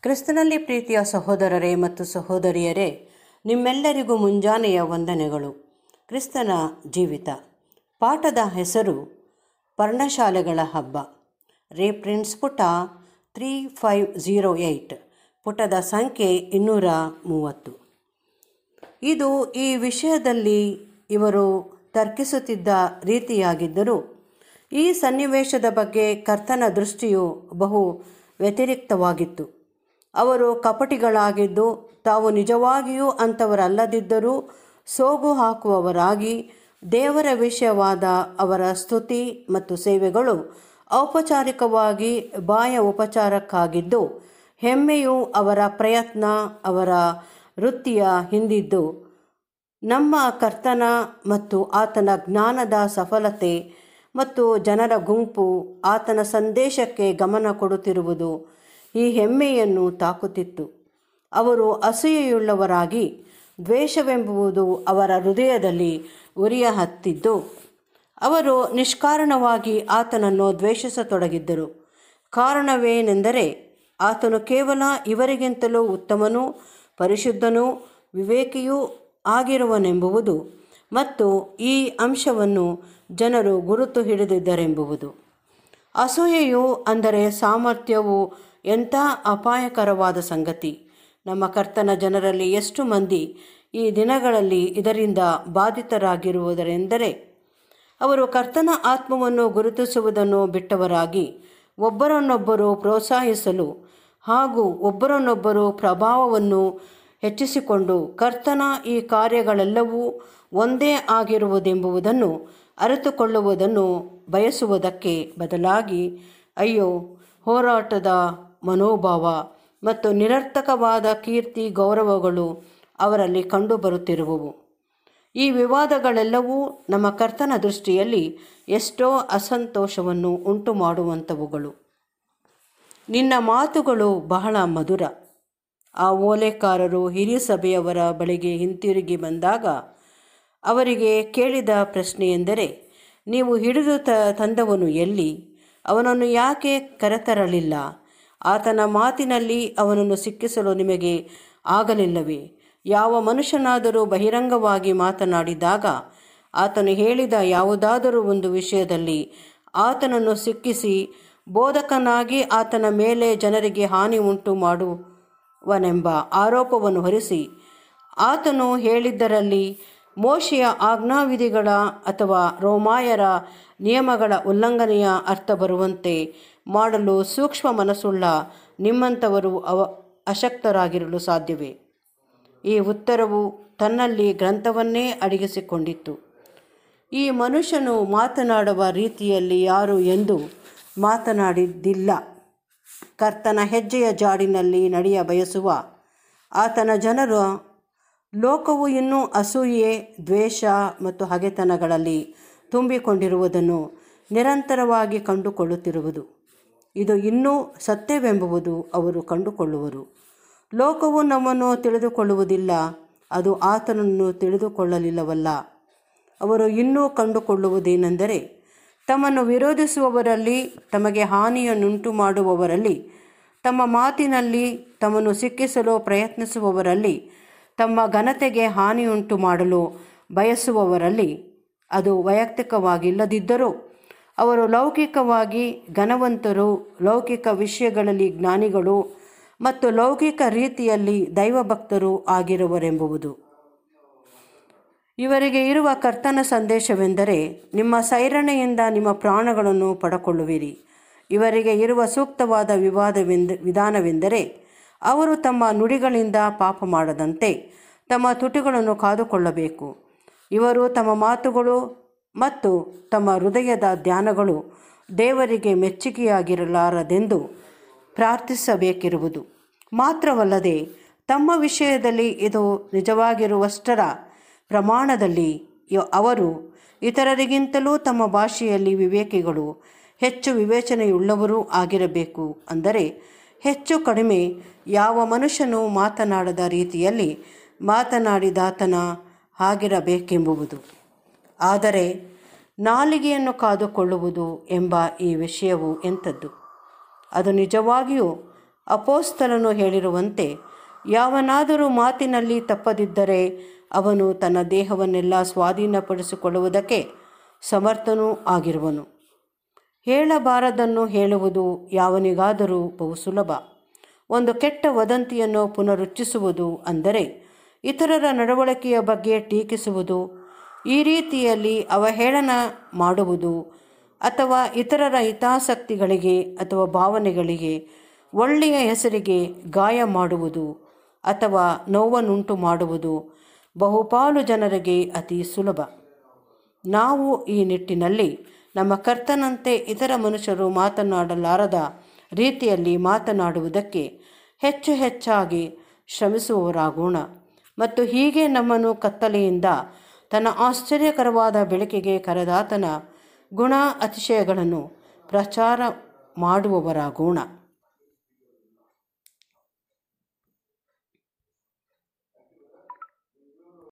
ಕ್ರಿಸ್ತನಲ್ಲಿ ಪ್ರೀತಿಯ ಸಹೋದರರೇ ಮತ್ತು ಸಹೋದರಿಯರೇ ನಿಮ್ಮೆಲ್ಲರಿಗೂ ಮುಂಜಾನೆಯ ವಂದನೆಗಳು ಕ್ರಿಸ್ತನ ಜೀವಿತ ಪಾಠದ ಹೆಸರು ಪರ್ಣಶಾಲೆಗಳ ಹಬ್ಬ ರೇಪ್ರಿನ್ಸ್ ಪುಟ ತ್ರೀ ಫೈವ್ ಝೀರೋ ಏಯ್ಟ್ ಪುಟದ ಸಂಖ್ಯೆ ಇನ್ನೂರ ಮೂವತ್ತು ಇದು ಈ ವಿಷಯದಲ್ಲಿ ಇವರು ತರ್ಕಿಸುತ್ತಿದ್ದ ರೀತಿಯಾಗಿದ್ದರೂ ಈ ಸನ್ನಿವೇಶದ ಬಗ್ಗೆ ಕರ್ತನ ದೃಷ್ಟಿಯು ಬಹು ವ್ಯತಿರಿಕ್ತವಾಗಿತ್ತು ಅವರು ಕಪಟಿಗಳಾಗಿದ್ದು ತಾವು ನಿಜವಾಗಿಯೂ ಅಂಥವರಲ್ಲದಿದ್ದರೂ ಸೋಗು ಹಾಕುವವರಾಗಿ ದೇವರ ವಿಷಯವಾದ ಅವರ ಸ್ತುತಿ ಮತ್ತು ಸೇವೆಗಳು ಔಪಚಾರಿಕವಾಗಿ ಬಾಯ ಉಪಚಾರಕ್ಕಾಗಿದ್ದು ಹೆಮ್ಮೆಯು ಅವರ ಪ್ರಯತ್ನ ಅವರ ವೃತ್ತಿಯ ಹಿಂದಿದ್ದು ನಮ್ಮ ಕರ್ತನ ಮತ್ತು ಆತನ ಜ್ಞಾನದ ಸಫಲತೆ ಮತ್ತು ಜನರ ಗುಂಪು ಆತನ ಸಂದೇಶಕ್ಕೆ ಗಮನ ಕೊಡುತ್ತಿರುವುದು ಈ ಹೆಮ್ಮೆಯನ್ನು ತಾಕುತ್ತಿತ್ತು ಅವರು ಅಸೂಯೆಯುಳ್ಳವರಾಗಿ ದ್ವೇಷವೆಂಬುದು ಅವರ ಹೃದಯದಲ್ಲಿ ಉರಿಯ ಹತ್ತಿದ್ದು ಅವರು ನಿಷ್ಕಾರಣವಾಗಿ ಆತನನ್ನು ದ್ವೇಷಿಸತೊಡಗಿದ್ದರು ಕಾರಣವೇನೆಂದರೆ ಆತನು ಕೇವಲ ಇವರಿಗಿಂತಲೂ ಉತ್ತಮನೂ ಪರಿಶುದ್ಧನೂ ವಿವೇಕಿಯೂ ಆಗಿರುವನೆಂಬುದು ಮತ್ತು ಈ ಅಂಶವನ್ನು ಜನರು ಗುರುತು ಹಿಡಿದಿದ್ದರೆಂಬುದು ಅಸೂಯೆಯು ಅಂದರೆ ಸಾಮರ್ಥ್ಯವು ಎಂಥ ಅಪಾಯಕರವಾದ ಸಂಗತಿ ನಮ್ಮ ಕರ್ತನ ಜನರಲ್ಲಿ ಎಷ್ಟು ಮಂದಿ ಈ ದಿನಗಳಲ್ಲಿ ಇದರಿಂದ ಬಾಧಿತರಾಗಿರುವುದರೆಂದರೆ ಅವರು ಕರ್ತನ ಆತ್ಮವನ್ನು ಗುರುತಿಸುವುದನ್ನು ಬಿಟ್ಟವರಾಗಿ ಒಬ್ಬರನ್ನೊಬ್ಬರು ಪ್ರೋತ್ಸಾಹಿಸಲು ಹಾಗೂ ಒಬ್ಬರನ್ನೊಬ್ಬರು ಪ್ರಭಾವವನ್ನು ಹೆಚ್ಚಿಸಿಕೊಂಡು ಕರ್ತನ ಈ ಕಾರ್ಯಗಳೆಲ್ಲವೂ ಒಂದೇ ಆಗಿರುವುದೆಂಬುದನ್ನು ಅರಿತುಕೊಳ್ಳುವುದನ್ನು ಬಯಸುವುದಕ್ಕೆ ಬದಲಾಗಿ ಅಯ್ಯೋ ಹೋರಾಟದ ಮನೋಭಾವ ಮತ್ತು ನಿರರ್ಥಕವಾದ ಕೀರ್ತಿ ಗೌರವಗಳು ಅವರಲ್ಲಿ ಕಂಡುಬರುತ್ತಿರುವವು ಈ ವಿವಾದಗಳೆಲ್ಲವೂ ನಮ್ಮ ಕರ್ತನ ದೃಷ್ಟಿಯಲ್ಲಿ ಎಷ್ಟೋ ಅಸಂತೋಷವನ್ನು ಉಂಟು ಮಾಡುವಂಥವುಗಳು ನಿನ್ನ ಮಾತುಗಳು ಬಹಳ ಮಧುರ ಆ ಓಲೆಕಾರರು ಹಿರಿಯ ಸಭೆಯವರ ಬಳಿಗೆ ಹಿಂತಿರುಗಿ ಬಂದಾಗ ಅವರಿಗೆ ಕೇಳಿದ ಪ್ರಶ್ನೆಯೆಂದರೆ ನೀವು ಹಿಡಿದು ತ ತಂದವನು ಎಲ್ಲಿ ಅವನನ್ನು ಯಾಕೆ ಕರೆತರಲಿಲ್ಲ ಆತನ ಮಾತಿನಲ್ಲಿ ಅವನನ್ನು ಸಿಕ್ಕಿಸಲು ನಿಮಗೆ ಆಗಲಿಲ್ಲವೇ ಯಾವ ಮನುಷ್ಯನಾದರೂ ಬಹಿರಂಗವಾಗಿ ಮಾತನಾಡಿದಾಗ ಆತನು ಹೇಳಿದ ಯಾವುದಾದರೂ ಒಂದು ವಿಷಯದಲ್ಲಿ ಆತನನ್ನು ಸಿಕ್ಕಿಸಿ ಬೋಧಕನಾಗಿ ಆತನ ಮೇಲೆ ಜನರಿಗೆ ಹಾನಿ ಉಂಟು ಮಾಡುವನೆಂಬ ಆರೋಪವನ್ನು ಹೊರಿಸಿ ಆತನು ಹೇಳಿದ್ದರಲ್ಲಿ ಮೋಶೆಯ ಆಜ್ಞಾವಿಧಿಗಳ ಅಥವಾ ರೋಮಾಯರ ನಿಯಮಗಳ ಉಲ್ಲಂಘನೆಯ ಅರ್ಥ ಬರುವಂತೆ ಮಾಡಲು ಸೂಕ್ಷ್ಮ ಮನಸ್ಸುಳ್ಳ ನಿಮ್ಮಂಥವರು ಅವ ಅಶಕ್ತರಾಗಿರಲು ಸಾಧ್ಯವೇ ಈ ಉತ್ತರವು ತನ್ನಲ್ಲಿ ಗ್ರಂಥವನ್ನೇ ಅಡಗಿಸಿಕೊಂಡಿತ್ತು ಈ ಮನುಷ್ಯನು ಮಾತನಾಡುವ ರೀತಿಯಲ್ಲಿ ಯಾರು ಎಂದು ಮಾತನಾಡಿದ್ದಿಲ್ಲ ಕರ್ತನ ಹೆಜ್ಜೆಯ ಜಾಡಿನಲ್ಲಿ ನಡೆಯ ಬಯಸುವ ಆತನ ಜನರು ಲೋಕವು ಇನ್ನೂ ಅಸೂಯೆ ದ್ವೇಷ ಮತ್ತು ಹಗೆತನಗಳಲ್ಲಿ ತುಂಬಿಕೊಂಡಿರುವುದನ್ನು ನಿರಂತರವಾಗಿ ಕಂಡುಕೊಳ್ಳುತ್ತಿರುವುದು ಇದು ಇನ್ನೂ ಸತ್ಯವೆಂಬುದು ಅವರು ಕಂಡುಕೊಳ್ಳುವರು ಲೋಕವು ನಮ್ಮನ್ನು ತಿಳಿದುಕೊಳ್ಳುವುದಿಲ್ಲ ಅದು ಆತನನ್ನು ತಿಳಿದುಕೊಳ್ಳಲಿಲ್ಲವಲ್ಲ ಅವರು ಇನ್ನೂ ಕಂಡುಕೊಳ್ಳುವುದೇನೆಂದರೆ ತಮ್ಮನ್ನು ವಿರೋಧಿಸುವವರಲ್ಲಿ ತಮಗೆ ಹಾನಿಯನ್ನುಂಟು ಮಾಡುವವರಲ್ಲಿ ತಮ್ಮ ಮಾತಿನಲ್ಲಿ ತಮ್ಮನ್ನು ಸಿಕ್ಕಿಸಲು ಪ್ರಯತ್ನಿಸುವವರಲ್ಲಿ ತಮ್ಮ ಘನತೆಗೆ ಹಾನಿಯುಂಟು ಮಾಡಲು ಬಯಸುವವರಲ್ಲಿ ಅದು ವೈಯಕ್ತಿಕವಾಗಿಲ್ಲದಿದ್ದರೂ ಅವರು ಲೌಕಿಕವಾಗಿ ಘನವಂತರು ಲೌಕಿಕ ವಿಷಯಗಳಲ್ಲಿ ಜ್ಞಾನಿಗಳು ಮತ್ತು ಲೌಕಿಕ ರೀತಿಯಲ್ಲಿ ದೈವಭಕ್ತರು ಆಗಿರುವರೆಂಬುದು ಇವರಿಗೆ ಇರುವ ಕರ್ತನ ಸಂದೇಶವೆಂದರೆ ನಿಮ್ಮ ಸೈರಣೆಯಿಂದ ನಿಮ್ಮ ಪ್ರಾಣಗಳನ್ನು ಪಡಕೊಳ್ಳುವಿರಿ ಇವರಿಗೆ ಇರುವ ಸೂಕ್ತವಾದ ವಿವಾದವೆಂದ ವಿಧಾನವೆಂದರೆ ಅವರು ತಮ್ಮ ನುಡಿಗಳಿಂದ ಪಾಪ ಮಾಡದಂತೆ ತಮ್ಮ ತುಟಿಗಳನ್ನು ಕಾದುಕೊಳ್ಳಬೇಕು ಇವರು ತಮ್ಮ ಮಾತುಗಳು ಮತ್ತು ತಮ್ಮ ಹೃದಯದ ಧ್ಯಾನಗಳು ದೇವರಿಗೆ ಮೆಚ್ಚುಗೆಯಾಗಿರಲಾರದೆಂದು ಪ್ರಾರ್ಥಿಸಬೇಕಿರುವುದು ಮಾತ್ರವಲ್ಲದೆ ತಮ್ಮ ವಿಷಯದಲ್ಲಿ ಇದು ನಿಜವಾಗಿರುವಷ್ಟರ ಪ್ರಮಾಣದಲ್ಲಿ ಅವರು ಇತರರಿಗಿಂತಲೂ ತಮ್ಮ ಭಾಷೆಯಲ್ಲಿ ವಿವೇಕಿಗಳು ಹೆಚ್ಚು ವಿವೇಚನೆಯುಳ್ಳವರೂ ಆಗಿರಬೇಕು ಅಂದರೆ ಹೆಚ್ಚು ಕಡಿಮೆ ಯಾವ ಮನುಷ್ಯನು ಮಾತನಾಡದ ರೀತಿಯಲ್ಲಿ ಮಾತನಾಡಿದಾತನ ಆಗಿರಬೇಕೆಂಬುದು ಆದರೆ ನಾಲಿಗೆಯನ್ನು ಕಾದುಕೊಳ್ಳುವುದು ಎಂಬ ಈ ವಿಷಯವು ಎಂಥದ್ದು ಅದು ನಿಜವಾಗಿಯೂ ಅಪೋಸ್ತಲನು ಹೇಳಿರುವಂತೆ ಯಾವನಾದರೂ ಮಾತಿನಲ್ಲಿ ತಪ್ಪದಿದ್ದರೆ ಅವನು ತನ್ನ ದೇಹವನ್ನೆಲ್ಲ ಸ್ವಾಧೀನಪಡಿಸಿಕೊಳ್ಳುವುದಕ್ಕೆ ಸಮರ್ಥನೂ ಆಗಿರುವನು ಹೇಳಬಾರದನ್ನು ಹೇಳುವುದು ಯಾವನಿಗಾದರೂ ಬಹು ಸುಲಭ ಒಂದು ಕೆಟ್ಟ ವದಂತಿಯನ್ನು ಪುನರುಚ್ಚಿಸುವುದು ಅಂದರೆ ಇತರರ ನಡವಳಿಕೆಯ ಬಗ್ಗೆ ಟೀಕಿಸುವುದು ಈ ರೀತಿಯಲ್ಲಿ ಅವಹೇಳನ ಮಾಡುವುದು ಅಥವಾ ಇತರರ ಹಿತಾಸಕ್ತಿಗಳಿಗೆ ಅಥವಾ ಭಾವನೆಗಳಿಗೆ ಒಳ್ಳೆಯ ಹೆಸರಿಗೆ ಗಾಯ ಮಾಡುವುದು ಅಥವಾ ನೋವನ್ನುಂಟು ಮಾಡುವುದು ಬಹುಪಾಲು ಜನರಿಗೆ ಅತಿ ಸುಲಭ ನಾವು ಈ ನಿಟ್ಟಿನಲ್ಲಿ ನಮ್ಮ ಕರ್ತನಂತೆ ಇತರ ಮನುಷ್ಯರು ಮಾತನಾಡಲಾರದ ರೀತಿಯಲ್ಲಿ ಮಾತನಾಡುವುದಕ್ಕೆ ಹೆಚ್ಚು ಹೆಚ್ಚಾಗಿ ಶ್ರಮಿಸುವವರಾಗೋಣ ಮತ್ತು ಹೀಗೆ ನಮ್ಮನ್ನು ಕತ್ತಲೆಯಿಂದ ತನ್ನ ಆಶ್ಚರ್ಯಕರವಾದ ಬೆಳಕಿಗೆ ಕರೆದಾತನ ಗುಣ ಅತಿಶಯಗಳನ್ನು ಪ್ರಚಾರ ಮಾಡುವವರಾಗೋಣ